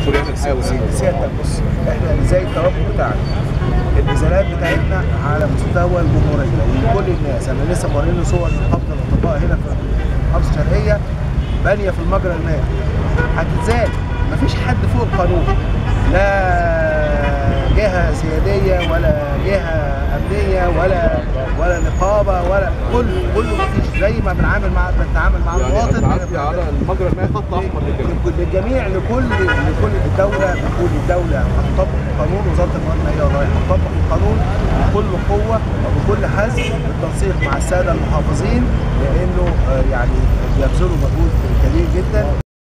المسؤوليات الحيويه سيادتك بص احنا زي التوجه بتاعنا النزالات بتاعتنا على مستوى الجمهوريه وكل الناس انا لسه موريني صور محافظه الاطباء هنا في محافظه الشرقيه بانيه في المجرى المائي هتتزال مفيش حد فوق القانون لا جهه سياديه ولا جهه امنيه ولا ولا نقابه ولا كله كله مفيش زي ما بنعامل مع بنتعامل مع المواطن يعني على المجرى المائي خط احمر للجميع للجميع لكل لكل الدوله بتقول الدوله هتطبق قانون وزاره الموارد المائيه والري هتطبق القانون بكل قوه وبكل حزم بالتنسيق مع الساده المحافظين لانه آه، يعني بيبذلوا مجهود كبير جدا